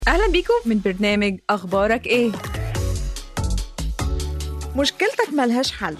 أهلا بيكم من برنامج أخبارك إيه؟ مشكلتك ملهاش حل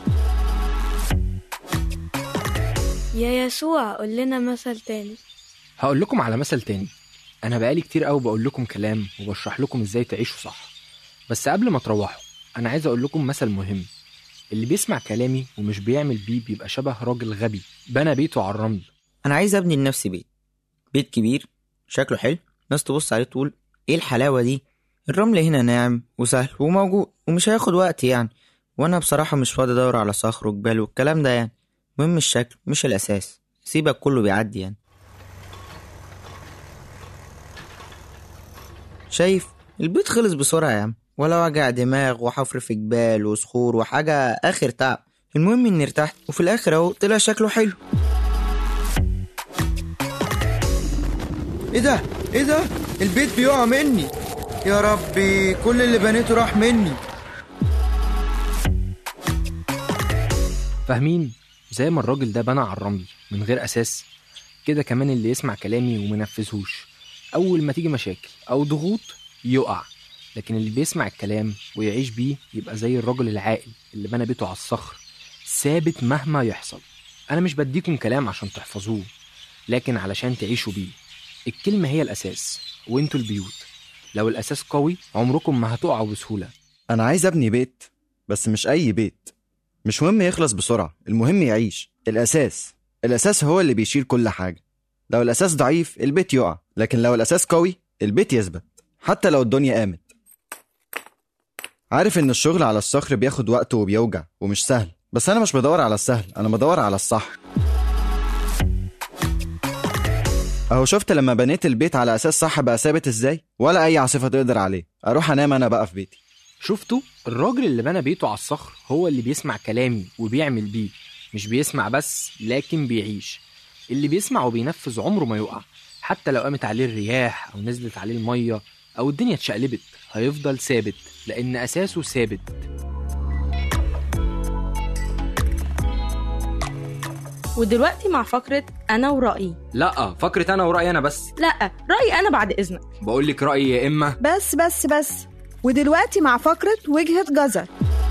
يا يسوع قول لنا مثل تاني هقول لكم على مثل تاني انا بقالي كتير قوي بقول لكم كلام وبشرح لكم ازاي تعيشوا صح بس قبل ما تروحوا انا عايز اقول لكم مثل مهم اللي بيسمع كلامي ومش بيعمل بيه بيبقى شبه راجل غبي بنى بيته على الرمل انا عايز ابني لنفسي بيت بيت كبير شكله حلو ناس تبص عليه تقول ايه الحلاوه دي الرمل هنا ناعم وسهل وموجود ومش هياخد وقت يعني وانا بصراحه مش فاضي ادور على صخر وجبال والكلام ده يعني المهم الشكل مش الاساس سيبك كله بيعدي يعني شايف البيت خلص بسرعه يا عم ولا وجع دماغ وحفر في جبال وصخور وحاجه اخر تعب المهم اني ارتحت وفي الاخر اهو طلع شكله حلو ايه ده ايه ده البيت بيقع مني يا ربي كل اللي بنيته راح مني فاهمين زي ما الراجل ده بنى على الرمل من غير اساس كده كمان اللي يسمع كلامي ومنفذهوش اول ما تيجي مشاكل او ضغوط يقع لكن اللي بيسمع الكلام ويعيش بيه يبقى زي الراجل العاقل اللي بنى بيته على الصخر ثابت مهما يحصل انا مش بديكم كلام عشان تحفظوه لكن علشان تعيشوا بيه الكلمة هي الأساس وانتوا البيوت لو الأساس قوي عمركم ما هتقعوا بسهولة أنا عايز أبني بيت بس مش أي بيت مش مهم يخلص بسرعة المهم يعيش الأساس الأساس هو اللي بيشيل كل حاجة لو الأساس ضعيف البيت يقع لكن لو الأساس قوي البيت يثبت حتى لو الدنيا قامت عارف إن الشغل على الصخر بياخد وقت وبيوجع ومش سهل بس أنا مش بدور على السهل أنا بدور على الصح اهو شفت لما بنيت البيت على اساس صح بقى ثابت ازاي ولا اي عاصفه تقدر عليه اروح انام انا بقى في بيتي شفتوا الراجل اللي بنى بيته على الصخر هو اللي بيسمع كلامي وبيعمل بيه مش بيسمع بس لكن بيعيش اللي بيسمع وبينفذ عمره ما يقع حتى لو قامت عليه الرياح او نزلت عليه الميه او الدنيا اتشقلبت هيفضل ثابت لان اساسه ثابت ودلوقتي مع فقرة أنا ورأيي لا فكرة انا ورأيي انا بس لا رأيي أنا بعد إذنك بقول لك رأيي يا اما بس بس بس ودلوقتي مع فقرة وجهة جزر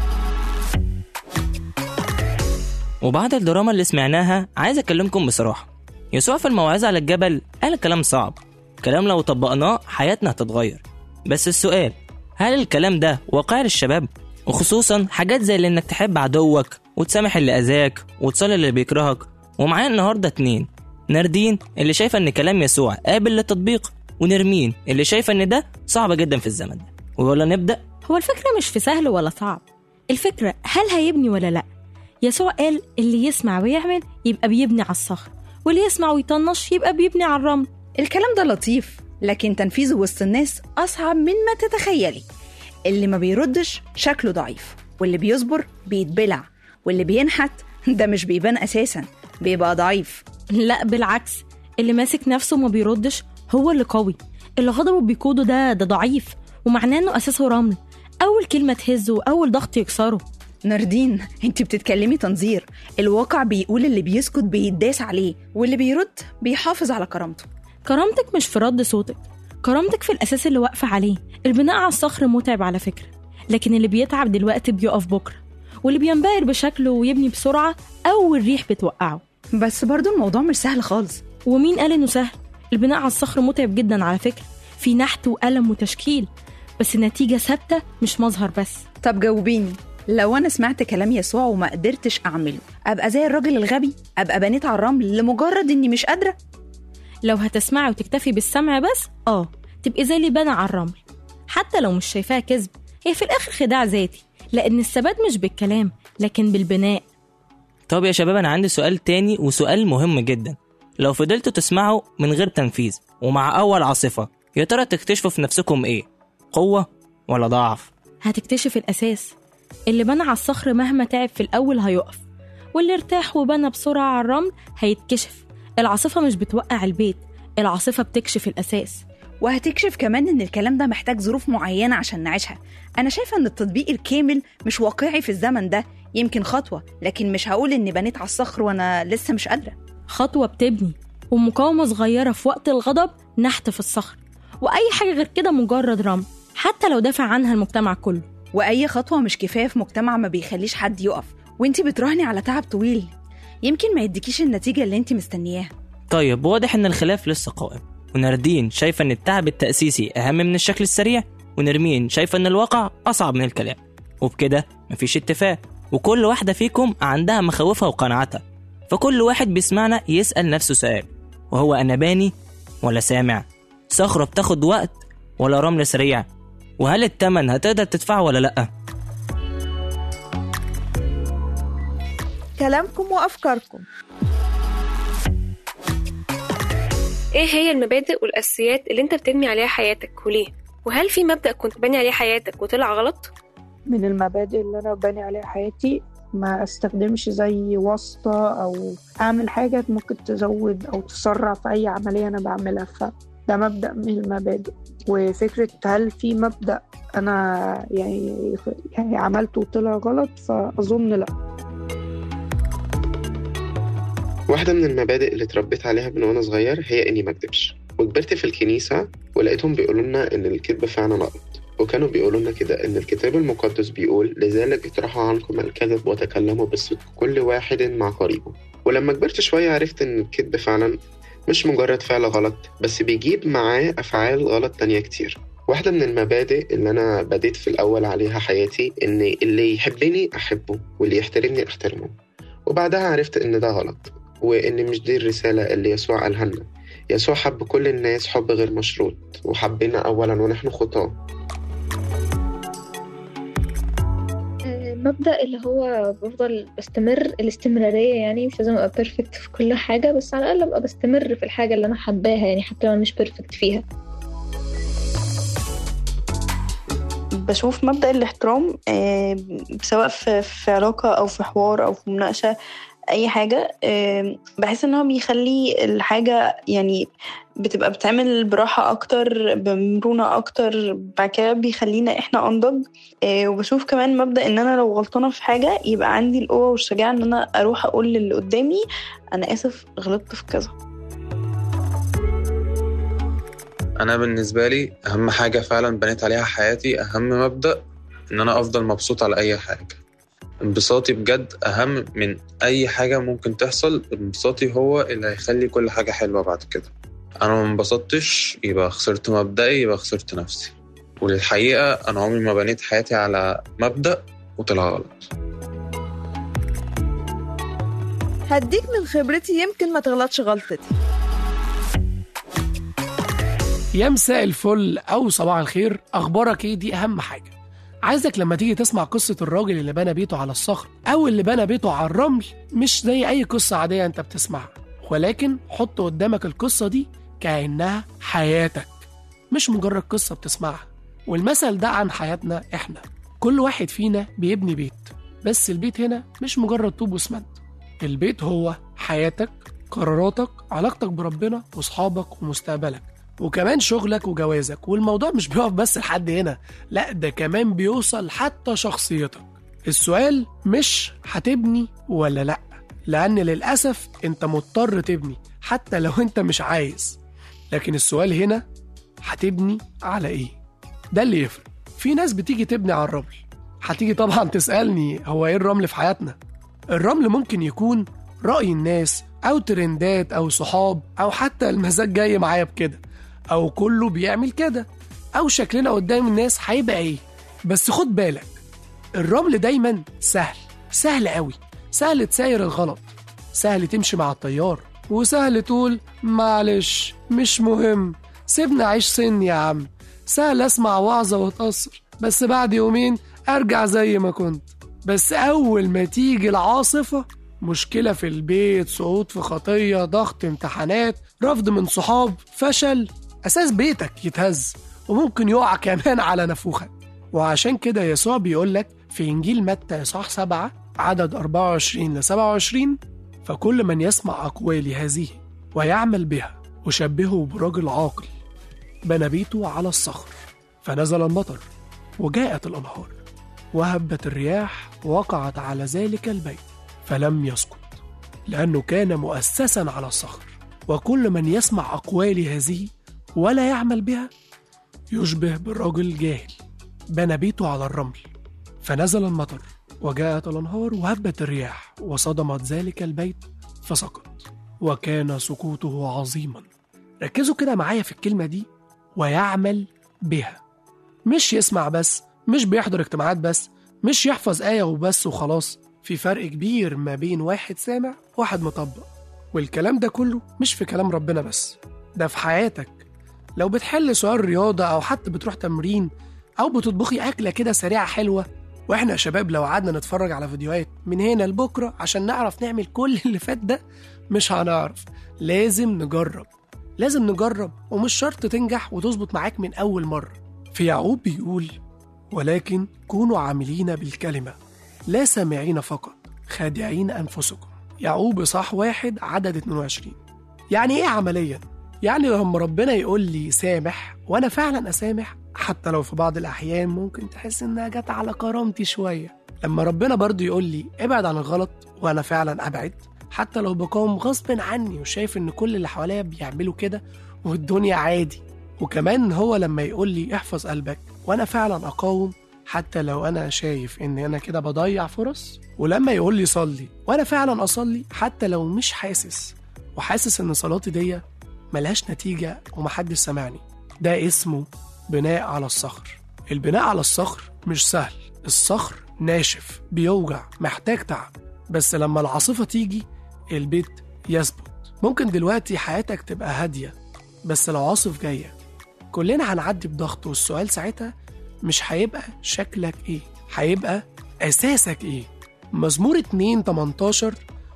وبعد الدراما اللي سمعناها عايز أكلمكم بصراحة يسوع في الموعظة على الجبل قال كلام صعب كلام لو طبقناه حياتنا هتتغير بس السؤال هل الكلام ده واقعي للشباب وخصوصا حاجات زي اللي انك تحب عدوك وتسامح اللي اذاك وتصالح اللي بيكرهك ومعايا النهارده اتنين ناردين اللي شايفه ان كلام يسوع قابل للتطبيق ونرمين اللي شايفه ان ده صعب جدا في الزمن ده ويلا نبدا هو الفكرة مش في سهل ولا صعب الفكرة هل هيبني ولا لأ يسوع قال اللي يسمع ويعمل يبقى بيبني على الصخر واللي يسمع ويطنش يبقى بيبني على الرمل الكلام ده لطيف لكن تنفيذه وسط الناس أصعب مما تتخيلي اللي ما بيردش شكله ضعيف واللي بيصبر بيتبلع واللي بينحت ده مش بيبان أساسا بيبقى ضعيف لا بالعكس اللي ماسك نفسه وما بيردش هو اللي قوي اللي غضبه بيقوده ده ده ضعيف ومعناه انه اساسه رمل اول كلمه تهزه واول ضغط يكسره ناردين انت بتتكلمي تنظير الواقع بيقول اللي بيسكت بيتداس عليه واللي بيرد بيحافظ على كرامته كرامتك مش في رد صوتك كرامتك في الاساس اللي واقفه عليه البناء على الصخر متعب على فكره لكن اللي بيتعب دلوقتي بيقف بكره واللي بينبهر بشكله ويبني بسرعه اول ريح بتوقعه بس برضو الموضوع مش سهل خالص ومين قال انه سهل البناء على الصخر متعب جدا على فكره في نحت وقلم وتشكيل بس النتيجه ثابته مش مظهر بس طب جاوبيني لو انا سمعت كلام يسوع وما قدرتش اعمله ابقى زي الراجل الغبي ابقى بنيت على الرمل لمجرد اني مش قادره لو هتسمعي وتكتفي بالسمع بس اه تبقي زي اللي بنى على الرمل حتى لو مش شايفاها كذب هي في الاخر خداع ذاتي لان الثبات مش بالكلام لكن بالبناء طب يا شباب انا عندي سؤال تاني وسؤال مهم جدا لو فضلتوا تسمعوا من غير تنفيذ ومع اول عاصفه يا ترى تكتشفوا في نفسكم ايه قوه ولا ضعف هتكتشف الاساس اللي بنى على الصخر مهما تعب في الاول هيقف واللي ارتاح وبنى بسرعه على الرمل هيتكشف العاصفه مش بتوقع البيت العاصفه بتكشف الاساس وهتكشف كمان ان الكلام ده محتاج ظروف معينه عشان نعيشها انا شايفه ان التطبيق الكامل مش واقعي في الزمن ده يمكن خطوه لكن مش هقول اني بنيت على الصخر وانا لسه مش قادره خطوه بتبني ومقاومه صغيره في وقت الغضب نحت في الصخر وأي حاجة غير كده مجرد رمل حتى لو دافع عنها المجتمع كله وأي خطوة مش كفاية في مجتمع ما بيخليش حد يقف وانتي بتراهني على تعب طويل يمكن ما يديكيش النتيجة اللي انتي مستنياها طيب واضح ان الخلاف لسه قائم وناردين شايفة ان التعب التأسيسي أهم من الشكل السريع ونرمين شايفة ان الواقع أصعب من الكلام وبكده مفيش اتفاق وكل واحدة فيكم عندها مخاوفها وقناعاتها فكل واحد بيسمعنا يسأل نفسه سؤال وهو أنا باني ولا سامع صخرة بتاخد وقت ولا رمل سريع وهل التمن هتقدر تدفعه ولا لأ كلامكم وأفكاركم ايه هي المبادئ والاساسيات اللي انت بتبني عليها حياتك وليه وهل في مبدأ كنت باني عليه حياتك وطلع غلط من المبادئ اللي انا باني عليها حياتي ما استخدمش زي واسطة او اعمل حاجة ممكن تزود او تسرع في اي عملية انا بعملها فده مبدأ من المبادئ وفكرة هل في مبدأ انا يعني يعني عملته وطلع غلط فاظن لا واحدة من المبادئ اللي اتربيت عليها من وأنا صغير هي إني ما أكدبش وكبرت في الكنيسة ولقيتهم بيقولوا لنا إن الكذب فعلا غلط وكانوا بيقولوا لنا كده إن الكتاب المقدس بيقول لذلك اطرحوا عنكم الكذب وتكلموا بالصدق كل واحد مع قريبه ولما كبرت شوية عرفت إن الكذب فعلا مش مجرد فعل غلط بس بيجيب معاه أفعال غلط تانية كتير واحدة من المبادئ اللي أنا بديت في الأول عليها حياتي إن اللي يحبني أحبه واللي يحترمني أحترمه وبعدها عرفت إن ده غلط وإن مش دي الرسالة اللي يسوع قالها لنا يسوع حب كل الناس حب غير مشروط وحبنا أولا ونحن خطاه مبدأ اللي هو بفضل بستمر الاستمرارية يعني مش لازم أبقى بيرفكت في كل حاجة بس على الأقل أبقى بستمر في الحاجة اللي أنا حباها يعني حتى لو أنا مش بيرفكت فيها بشوف مبدأ الاحترام آه، سواء في في علاقة أو في حوار أو في مناقشة أي حاجة آه، بحس إن هو بيخلي الحاجة يعني بتبقى بتعمل براحة أكتر بمرونة أكتر بعد كده بيخلينا إحنا أنضج آه، وبشوف كمان مبدأ إن أنا لو غلطانة في حاجة يبقى عندي القوة والشجاعة إن أنا أروح أقول للي قدامي أنا آسف غلطت في كذا أنا بالنسبة لي أهم حاجة فعلا بنيت عليها حياتي أهم مبدأ إن أنا أفضل مبسوط على أي حاجة انبساطي بجد أهم من أي حاجة ممكن تحصل انبساطي هو اللي هيخلي كل حاجة حلوة بعد كده أنا ما انبسطتش يبقى خسرت مبدئي يبقى خسرت نفسي وللحقيقة أنا عمري ما بنيت حياتي على مبدأ وطلع غلط هديك من خبرتي يمكن ما تغلطش غلطتي يا مساء الفل أو صباح الخير أخبارك إيه دي أهم حاجة عايزك لما تيجي تسمع قصة الراجل اللي بنى بيته على الصخر أو اللي بنى بيته على الرمل مش زي أي قصة عادية أنت بتسمعها ولكن حط قدامك القصة دي كأنها حياتك مش مجرد قصة بتسمعها والمثل ده عن حياتنا إحنا كل واحد فينا بيبني بيت بس البيت هنا مش مجرد طوب واسمنت البيت هو حياتك قراراتك علاقتك بربنا وصحابك ومستقبلك وكمان شغلك وجوازك والموضوع مش بيقف بس لحد هنا لا ده كمان بيوصل حتى شخصيتك السؤال مش هتبني ولا لا لأن للأسف أنت مضطر تبني حتى لو أنت مش عايز لكن السؤال هنا هتبني على إيه ده اللي يفرق في ناس بتيجي تبني على الرمل هتيجي طبعا تسألني هو إيه الرمل في حياتنا الرمل ممكن يكون رأي الناس أو ترندات أو صحاب أو حتى المزاج جاي معايا بكده أو كله بيعمل كده أو شكلنا قدام الناس هيبقى إيه بس خد بالك الرمل دايما سهل سهل قوي سهل تساير الغلط سهل تمشي مع التيار وسهل تقول معلش مش مهم سيبنا عيش سن يا عم سهل اسمع وعظة واتأثر بس بعد يومين ارجع زي ما كنت بس اول ما تيجي العاصفة مشكلة في البيت سقوط في خطية ضغط امتحانات رفض من صحاب فشل أساس بيتك يتهز وممكن يقع كمان على نفوخك وعشان كده يسوع بيقولك في إنجيل متى إصحاح 7 عدد 24 ل 27 فكل من يسمع أقوالي هذه ويعمل بها أشبهه برجل عاقل بنى بيته على الصخر فنزل المطر وجاءت الأنهار وهبت الرياح وقعت على ذلك البيت فلم يسقط لأنه كان مؤسسا على الصخر وكل من يسمع أقوالي هذه ولا يعمل بها يشبه بالرجل جاهل بنى بيته على الرمل فنزل المطر وجاءت الأنهار وهبت الرياح وصدمت ذلك البيت فسقط وكان سقوطه عظيما ركزوا كده معايا في الكلمة دي ويعمل بها مش يسمع بس مش بيحضر اجتماعات بس مش يحفظ آية وبس وخلاص في فرق كبير ما بين واحد سامع وواحد مطبق والكلام ده كله مش في كلام ربنا بس ده في حياتك لو بتحل سؤال رياضة أو حتى بتروح تمرين أو بتطبخي أكلة كده سريعة حلوة وإحنا يا شباب لو قعدنا نتفرج على فيديوهات من هنا لبكرة عشان نعرف نعمل كل اللي فات ده مش هنعرف لازم نجرب لازم نجرب ومش شرط تنجح وتظبط معاك من أول مرة في يعقوب بيقول ولكن كونوا عاملين بالكلمة لا سامعين فقط خادعين أنفسكم يعقوب صح واحد عدد 22 يعني إيه عمليا؟ يعني لما ربنا يقول لي سامح وأنا فعلا أسامح حتى لو في بعض الأحيان ممكن تحس إنها جت على كرامتي شوية لما ربنا برضو يقول لي ابعد عن الغلط وأنا فعلا أبعد حتى لو بقاوم غصب عني وشايف إن كل اللي حواليا بيعملوا كده والدنيا عادي وكمان هو لما يقول لي احفظ قلبك وأنا فعلا أقاوم حتى لو أنا شايف إن أنا كده بضيع فرص ولما يقول لي صلي وأنا فعلا أصلي حتى لو مش حاسس وحاسس إن صلاتي دي ملهاش نتيجة ومحدش سمعني ده اسمه بناء على الصخر البناء على الصخر مش سهل الصخر ناشف بيوجع محتاج تعب بس لما العاصفة تيجي البيت يثبت ممكن دلوقتي حياتك تبقى هادية بس لو عاصف جاية كلنا هنعدي بضغط والسؤال ساعتها مش هيبقى شكلك ايه هيبقى اساسك ايه مزمور 2 18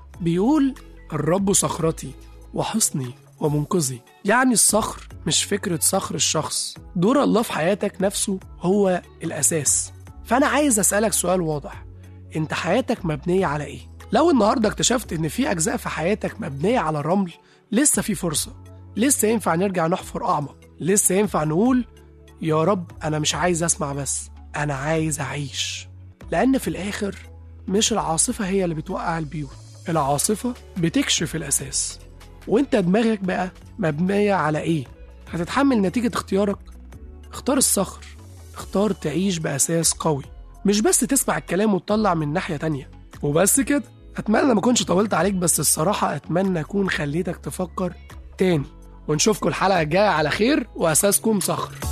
بيقول الرب صخرتي وحصني ومنقذي يعني الصخر مش فكرة صخر الشخص دور الله في حياتك نفسه هو الأساس فأنا عايز أسألك سؤال واضح أنت حياتك مبنية على إيه؟ لو النهاردة اكتشفت إن في أجزاء في حياتك مبنية على الرمل لسه في فرصة لسه ينفع نرجع نحفر أعمق لسه ينفع نقول يا رب أنا مش عايز أسمع بس أنا عايز أعيش لأن في الآخر مش العاصفة هي اللي بتوقع البيوت العاصفة بتكشف الأساس وانت دماغك بقى مبنية على ايه هتتحمل نتيجة اختيارك اختار الصخر اختار تعيش بأساس قوي مش بس تسمع الكلام وتطلع من ناحية تانية وبس كده أتمنى ما كنتش طولت عليك بس الصراحة أتمنى أكون خليتك تفكر تاني ونشوفكم الحلقة الجاية على خير وأساسكم صخر